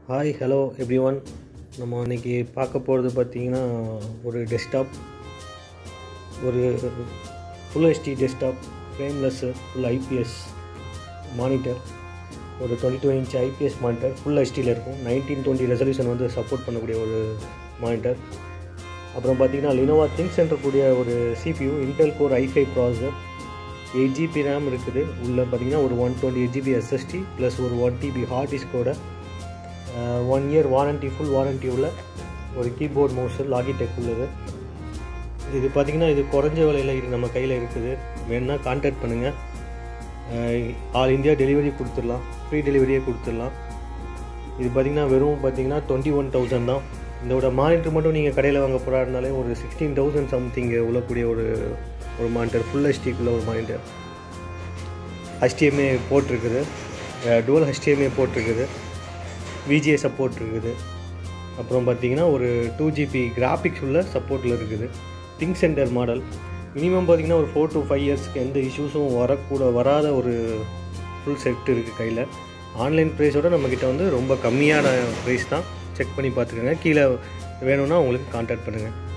hi hello every one நம்ம இன்னைக்கு பார்க்க போகிறது பார்த்தீங்கன்னா ஒரு டெஸ்க்டாப் ஒரு full HD desktop frameless full IPS monitor ஒரு twenty two inch IPS monitor full ஹெச்டியில் இருக்கும் நைன்டீன் டுவெண்ட்டி ரெசல்யூஷன் வந்து சப்போர்ட் பண்ணக்கூடிய ஒரு மானிட்டர் அப்புறம் பார்த்தீங்கன்னா லினோவா திங்க் சென்டர் கூடிய ஒரு சிபியூ இன்டெல் கோர் ஐஃபை ப்ராசர் எயிட் ஜிபி ரேம் இருக்குது உள்ளே பார்த்தீங்கன்னா ஒரு one twenty eight GB SSD plus ஒரு ஒன் டிபி ஹார்ட் டிஸ்கோட one year warranty full warranty உள்ள ஒரு கீபோர்ட் மவுஸு லாகிடெக் உள்ளது இது பார்த்திங்கன்னா இது குறைஞ்ச விலையில் இது நம்ம கையில் இருக்குது வேணுன்னா கான்டாக்ட் பண்ணுங்கள் ஆல் இந்தியா டெலிவரி கொடுத்துடலாம் ஃப்ரீ டெலிவரியே கொடுத்துடலாம் இது பார்த்திங்கன்னா வெறும் பார்த்திங்கன்னா டுவெண்ட்டி ஒன் தௌசண்ட் தான் இதோட மானிட்டர் மட்டும் நீங்கள் கடையில் வாங்க போகிறா இருந்தாலே ஒரு சிக்ஸ்டீன் தௌசண்ட் சம்திங் உள்ளக்கூடிய ஒரு ஒரு மானிட்டர் ஃபுல் ஹெச்டிக்குள்ள ஒரு மானிட்டர் ஹெச்டிஎம்ஏ போட்டிருக்குது டுவல் ஹெச்டிஎம்ஏ போட்டிருக்குது விஜிஏ சப்போர்ட் இருக்குது அப்புறம் பார்த்தீங்கன்னா ஒரு டூ ஜிபி கிராஃபிக்ஸ் உள்ள சப்போர்ட்டில் இருக்குது திங்க் சென்டர் மாடல் மினிமம் பார்த்தீங்கன்னா ஒரு ஃபோர் டு ஃபைவ் இயர்ஸ்க்கு எந்த இஷ்யூஸும் வரக்கூட வராத ஒரு ஃபுல் செட் இருக்குது கையில் ஆன்லைன் ப்ரைஸோட நம்மக்கிட்ட வந்து ரொம்ப கம்மியான ப்ரைஸ் தான் செக் பண்ணி பார்த்துக்கோங்க கீழே வேணும்னா உங்களுக்கு கான்டாக்ட் பண்ணுங்கள்